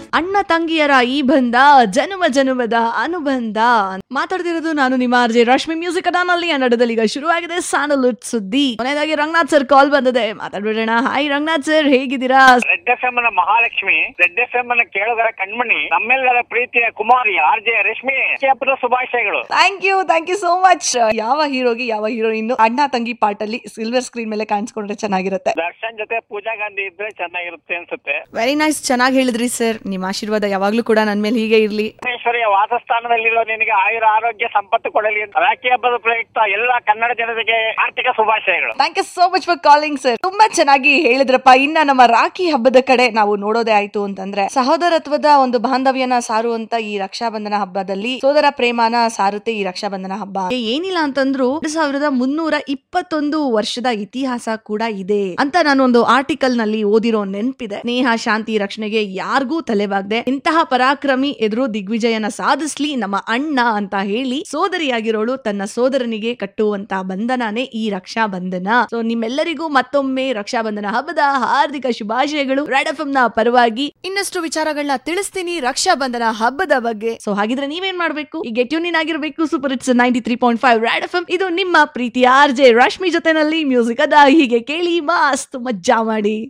ಅಣ್ಣ ತಂಗಿಯರ ಈ ಬಂಧ ಜನುಮ ಜನುಮದ ಅನುಬಂಧ ಮಾತಾಡ್ತಿರೋದು ನಾನು ನಿಮ್ಮ ಆರ್ಜೆ ರಶ್ಮಿ ಮ್ಯೂಸಿಕ್ ಅದಾನಲ್ಲಿ ಕನ್ನಡದಲ್ಲಿ ಈಗ ಶುರುವಾಗಿದೆ ಸ್ಯಾಂಡಲ್ವುಡ್ ಸುದ್ದಿ ಕೊನೆಯದಾಗಿ ರಂಗನಾಥ್ ಸರ್ ಕಾಲ್ ಬಂದಿದೆ ಮಾತಾಡ್ಬಿಡೋಣ ಹಾಯ್ ರಂಗನಾಥ್ ಸರ್ ಹೇಗಿದ್ದೀರಾ ರೆಡ್ ಎಫ್ ಎಂ ನ ಮಹಾಲಕ್ಷ್ಮಿ ರೆಡ್ ಎಫ್ ಎಂ ನ ಕೇಳುಗರ ಕಣ್ಮಣಿ ನಮ್ಮೆಲ್ಲರ ಪ್ರೀತಿಯ ಕುಮಾರಿ ಆರ್ ಜೆ ರಶ್ಮಿ ಹಬ್ಬದ ಶುಭಾಶಯಗಳು thank you thank you so much ಯಾವ ಹೀರೋಗೆ ಯಾವ ಹೀರೋಯಿನ್ ಅಣ್ಣ ತಂಗಿ ಪಾರ್ಟ್ ಅಲ್ಲಿ ಸಿಲ್ವರ್ ಸ್ಕ್ರೀನ್ ಮೇಲೆ ಕಾಣಿಸ್ಕೊಂಡ್ರೆ ಚೆನ್ನಾಗಿರುತ್ತೆ ದರ್ಶನ್ ಜೊತೆ ಪೂಜಾ ಗಾಂಧಿ ಇದ್ರೆ ಚೆನ್ನಾಗಿರುತ್ತೆ ಅನ್ಸುತ್ತೆ ವೆರಿ ನೈಸ್ ಚೆನ್ನಾಗಿ ಹೇಳಿದ್ರಿ ಸರ್ ನಿಮ್ಮ ಆಶೀರ್ವಾದ ಯಾವಾಗ್ಲೂ ಕೂಡ ನನ್ ಮೇಲೆ ಹೀಗೆ ಇರ್ಲಿ ಪರಮೇಶ್ವರಿಯ ವಾಸಸ್ಥಾನದಲ್ಲಿರೋ ನಿನಗೆ ಆಯುರ ಆರೋಗ್ಯ ಸಂಪತ್ತು ಕೊಡಲಿ ಅಂತ ರಾಖಿ ಹಬ್ಬದ ಪ್ರಯುಕ್ತ ಎಲ್ಲ ಕನ್ನಡ ಜನತೆಗೆ ಆರ್ಥಿಕ ಶುಭಾಶಯಗಳು thank you so much for calling sir ತುಂಬಾ ಚೆನ್ನಾಗಿ ಹೇಳಿದ್ರಪ್ಪ ಇನ್ನ ನಮ್ಮ ರಾಖಿ ಹಬ್ಬದ ಕಡೆ ನಾವು ನೋಡೋದೇ ಆಯ್ತು ಅಂತಂದ್ರೆ ಸಹೋದರತ್ವದ ಒಂದು ಬಾಂಧವ್ಯನ ಸಾರುವಂತ ಈ ರಕ್ಷಾಬಂಧನ ಹಬ್ಬದಲ್ಲಿ ಸೋದರ ಪ್ರೇಮನ ಸಾರುತ್ತೆ ಈ ರಕ್ಷಾಬಂಧನ ಹಬ್ಬ ಏನಿಲ್ಲ ಅಂತಂದ್ರು ಎರಡು ಸಾವಿರದ ಮುನ್ನೂರ ಇಪ್ಪತ್ತೊಂದು ವರ್ಷದ ಇತಿಹಾಸ ಕೂಡ ಇದೆ ಅಂತ ನಾನು ಒಂದು ಆರ್ಟಿಕಲ್ ನಲ್ಲಿ ಓದಿರೋ ನೆನ್ಪಿದೆ ಸ್ನೇಹ ಶಾಂತಿ ರಕ್ಷಣೆಗೆ ಯಾರಿಗೂ ತಲೆಬಾಗದೆ ಇಂತಹ ಪರಾಕ್ರಮಿ ಎದುರು ದಿಗ್ವಿಜಯನ ಸಾಧಿಸ್ಲಿ ನಮ್ಮ ಅಣ್ಣ ಅಂತ ಹೇಳಿ ಸೋದರಿಯಾಗಿರೋಳು ತನ್ನ ಸೋದರನಿಗೆ ಕಟ್ಟುವಂತ ಬಂಧನನೇ ಈ ರಕ್ಷಾ ಬಂಧನ ಸೊ ನಿಮ್ಮೆಲ್ಲರಿಗೂ ಮತ್ತೊಮ್ಮೆ ರಕ್ಷಾ ಬಂಧನ ಹಬ್ಬದ ಹಾರ್ದಿಕ ಶುಭಾಶಯಗಳು ರೆಡ್ ಎಫ್ ನ ಪರವಾಗಿ ಇನ್ನಷ್ಟು ವಿಚಾರಗಳನ್ನ ತಿಳಿಸ್ತೀನಿ ರಕ್ಷಾ ಬಂಧನ ಹಬ್ಬದ ಬಗ್ಗೆ ಸೊ ಹಾಗಿದ್ರೆ ನೀವೇನ್ ಮಾಡ್ಬೇಕು ಈ ಗೆಟ್ಯೂನಿನ್ ಆಗಿರ್ಬೇಕು super it's ninety three point five Red F ಇದು ನಿಮ್ಮ ಪ್ರೀತಿ ಆರ್ ಜೆ ರಶ್ಮಿ ಜೊತೆನಲ್ಲಿ ಮ್ಯೂಸಿಕ್ ಅದ ಹೀಗೆ ಕೇಳಿ ಮಸ್ತ್ ಮಜ್ಜಾ ಮಾಡಿ